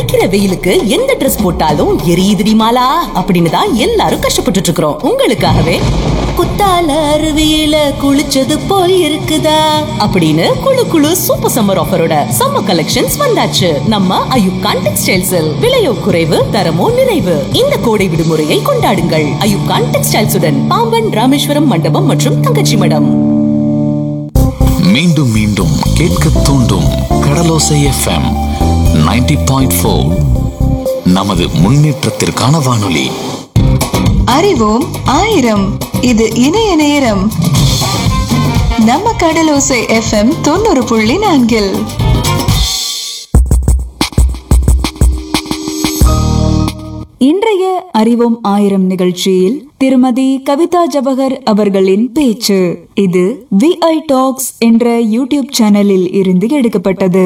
அடிக்கிற வெயிலுக்கு எந்த ட்ரெஸ் போட்டாலும் எரியுதுடி மாலா அப்படின்னு தான் எல்லாரும் கஷ்டப்பட்டுட்டு இருக்கிறோம் உங்களுக்காகவே குத்தால அருவியில குளிச்சது போல் இருக்குதா அப்படின்னு குளு குளு சூப்பர் சம்மர் ஆஃபரோட சம்மர் கலெக்ஷன்ஸ் வந்தாச்சு நம்ம அயூப் கான் டெக்ஸ்டைல்ஸில் விலையோ குறைவு தரமோ நிறைவு இந்த கோடை விடுமுறையை கொண்டாடுங்கள் அயூப் கான் டெக்ஸ்டைல்ஸுடன் பாம்பன் ராமேஸ்வரம் மண்டபம் மற்றும் தங்கச்சி மடம் மீண்டும் மீண்டும் கேட்க தூண்டும் கடலோசை எஃப்எம் 90.4 பாயிண்ட் நமது முன்னேற்றத்திற்கான வானொலி அறிவோம் ஆயிரம் இது இணைய நேரம் நம்ம கடலோசை எஃப்எம் தொண்ணூறு புள்ளி நான்கில் இன்றைய அறிவோம் ஆயிரம் நிகழ்ச்சியில் திருமதி கவிதா ஜபகர் அவர்களின் பேச்சு இது விஐ டாக்ஸ் என்ற யூடியூப் சேனலில் இருந்து எடுக்கப்பட்டது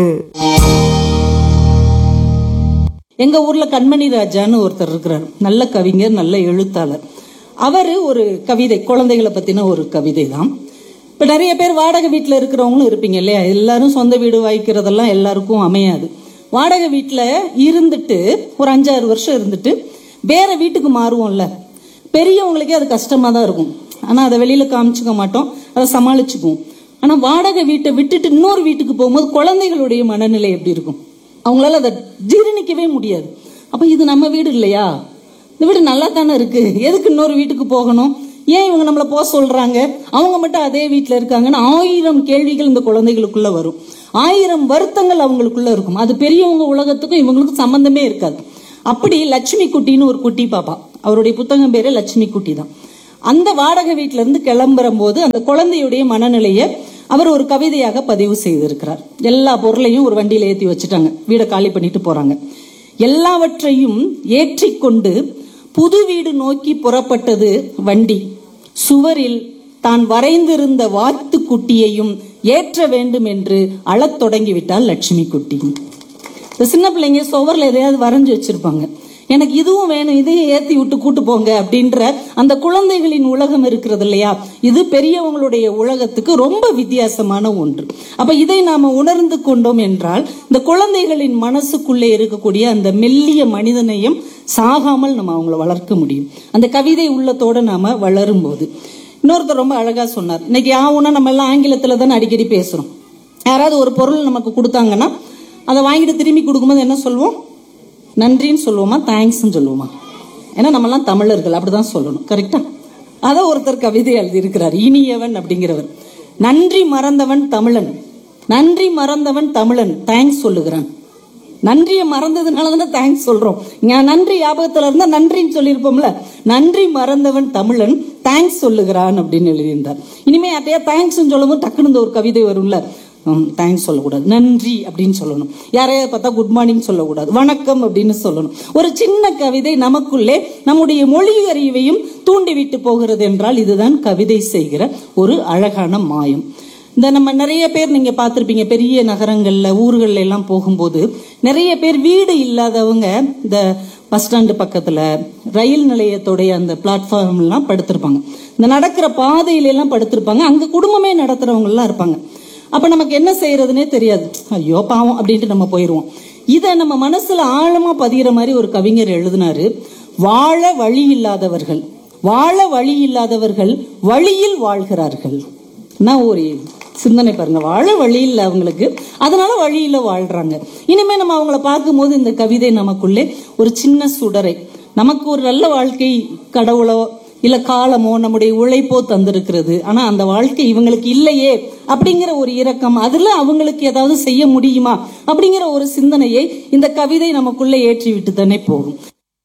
எங்க ஊர்ல கண்மணி ராஜான்னு ஒருத்தர் இருக்கிறார் நல்ல கவிஞர் நல்ல எழுத்தாளர் அவர் ஒரு கவிதை குழந்தைகளை பத்தின ஒரு கவிதை தான் இப்ப நிறைய பேர் வாடகை வீட்டுல இருக்கிறவங்களும் இருப்பீங்க இல்லையா எல்லாரும் சொந்த வீடு வாய்க்கிறதெல்லாம் எல்லாருக்கும் அமையாது வாடகை வீட்டுல இருந்துட்டு ஒரு அஞ்சாறு வருஷம் இருந்துட்டு வேற வீட்டுக்கு மாறுவோம்ல பெரியவங்களுக்கே அது கஷ்டமா தான் இருக்கும் ஆனா அதை வெளியில காமிச்சுக்க மாட்டோம் அதை சமாளிச்சுக்குவோம் ஆனா வாடகை வீட்டை விட்டுட்டு இன்னொரு வீட்டுக்கு போகும்போது குழந்தைகளுடைய மனநிலை எப்படி இருக்கும் அவங்களால அதை ஜீரணிக்கவே முடியாது அப்ப இது நம்ம வீடு இல்லையா இந்த வீடு நல்லா தானே இருக்கு எதுக்கு இன்னொரு வீட்டுக்கு போகணும் ஏன் இவங்க நம்மள போக சொல்றாங்க அவங்க மட்டும் அதே வீட்டுல இருக்காங்கன்னு ஆயிரம் கேள்விகள் இந்த குழந்தைகளுக்குள்ள வரும் ஆயிரம் வருத்தங்கள் அவங்களுக்குள்ள இருக்கும் அது பெரியவங்க உலகத்துக்கும் இவங்களுக்கும் சம்பந்தமே இருக்காது அப்படி லட்சுமி குட்டின்னு ஒரு குட்டி பாப்பா அவருடைய புத்தகம் பேரே லட்சுமி குட்டி தான் அந்த வாடகை வீட்டுல இருந்து கிளம்புற போது அந்த குழந்தையுடைய மனநிலையை அவர் ஒரு கவிதையாக பதிவு செய்திருக்கிறார் எல்லா பொருளையும் ஒரு வண்டியில ஏத்தி வச்சுட்டாங்க வீடை காலி பண்ணிட்டு போறாங்க எல்லாவற்றையும் ஏற்றிக்கொண்டு புது வீடு நோக்கி புறப்பட்டது வண்டி சுவரில் தான் வரைந்திருந்த வாத்து குட்டியையும் ஏற்ற வேண்டும் என்று அழத் தொடங்கிவிட்டாள் லட்சுமி குட்டி இந்த சின்ன பிள்ளைங்க சுவர்ல எதையாவது வரைஞ்சு வச்சிருப்பாங்க எனக்கு இதுவும் வேணும் இதையும் ஏத்தி விட்டு கூட்டு போங்க அப்படின்ற அந்த குழந்தைகளின் உலகம் இருக்கிறது இல்லையா இது பெரியவங்களுடைய உலகத்துக்கு ரொம்ப வித்தியாசமான ஒன்று அப்ப இதை நாம உணர்ந்து கொண்டோம் என்றால் இந்த குழந்தைகளின் மனசுக்குள்ளே இருக்கக்கூடிய அந்த மெல்லிய மனிதனையும் சாகாமல் நம்ம அவங்கள வளர்க்க முடியும் அந்த கவிதை உள்ளத்தோட நாம வளரும் போது இன்னொருத்தர் ரொம்ப அழகா சொன்னார் இன்னைக்கு ஆவுனா நம்ம எல்லாம் ஆங்கிலத்துல தானே அடிக்கடி பேசுறோம் யாராவது ஒரு பொருள் நமக்கு கொடுத்தாங்கன்னா அதை வாங்கிட்டு திரும்பி கொடுக்கும்போது என்ன சொல்லுவோம் நன்றின்னு சொல்லுவோமா தேங்க்ஸ்ன்னு சொல்லுவோமா ஏன்னா நம்மலாம் தமிழர்கள் அப்படிதான் சொல்லணும் கரெக்டா அத ஒருத்தர் கவிதை எழுதியிருக்கிறார் இனியவன் அப்படிங்கிறவர் நன்றி மறந்தவன் தமிழன் நன்றி மறந்தவன் தமிழன் தேங்க்ஸ் சொல்லுகிறான் நன்றியை மறந்ததுனால தானே தேங்க்ஸ் சொல்றோம் ஞா- நன்றி ஞாபகத்துல இருந்தா நன்றின்னு சொல்லியிருப்போம்ல நன்றி மறந்தவன் தமிழன் தேங்க்ஸ் சொல்லுகிறான் அப்படின்னு எழுதியிருந்தார் இனிமே யார்ட்டையா தேங்க்ஸ் சொல்லும்போது டக்குனு இந்த ஒரு கவிதை வரும்ல தேங்க்ஸ் சொல்லக்கூடாது நன்றி அப்படின்னு சொல்லணும் யாரையாவது பார்த்தா குட் மார்னிங் சொல்லக்கூடாது வணக்கம் அப்படின்னு சொல்லணும் ஒரு சின்ன கவிதை நமக்குள்ளே நம்முடைய மொழி அறிவையும் தூண்டிவிட்டு போகிறது என்றால் இதுதான் கவிதை செய்கிற ஒரு அழகான மாயம் இந்த நம்ம நிறைய பேர் நீங்க பார்த்திருப்பீங்க பெரிய நகரங்கள்ல ஊர்கள்ல எல்லாம் போகும்போது நிறைய பேர் வீடு இல்லாதவங்க இந்த பஸ் ஸ்டாண்டு பக்கத்துல ரயில் நிலையத்துடைய அந்த பிளாட்ஃபார்ம் எல்லாம் படுத்திருப்பாங்க இந்த நடக்கிற பாதையில எல்லாம் படுத்திருப்பாங்க அங்க குடும்பமே நடத்துறவங்க எல்லாம் இருப்பாங்க அப்ப நமக்கு என்ன செய்யறதுனே தெரியாது ஐயோ பாவம் அப்படின்ட்டு நம்ம போயிருவோம் இத நம்ம மனசுல ஆழமா பதிகிற மாதிரி ஒரு கவிஞர் எழுதினாரு வாழ வழி இல்லாதவர்கள் வாழ வழி இல்லாதவர்கள் வழியில் வாழ்கிறார்கள் நான் ஒரு சிந்தனை பாருங்க வாழ வழி இல்லை அவங்களுக்கு அதனால வழியில வாழ்றாங்க இனிமே நம்ம அவங்கள பார்க்கும்போது இந்த கவிதை நமக்குள்ளே ஒரு சின்ன சுடரை நமக்கு ஒரு நல்ல வாழ்க்கை கடவுளோ இல்ல காலமோ நம்முடைய உழைப்போ தந்திருக்கிறது ஆனா அந்த வாழ்க்கை இவங்களுக்கு இல்லையே அப்படிங்கிற ஒரு இரக்கம் அதுல அவங்களுக்கு ஏதாவது செய்ய முடியுமா அப்படிங்கிற ஒரு சிந்தனையை இந்த கவிதை நமக்குள்ள ஏற்றி விட்டு தானே போகும்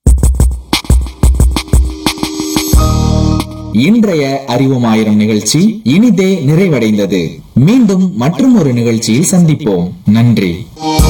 இன்றைய அறிவோம் ஆயிரம் நிகழ்ச்சி இனிதே நிறைவடைந்தது மீண்டும் மற்றும் ஒரு நிகழ்ச்சியில் சந்திப்போம் நன்றி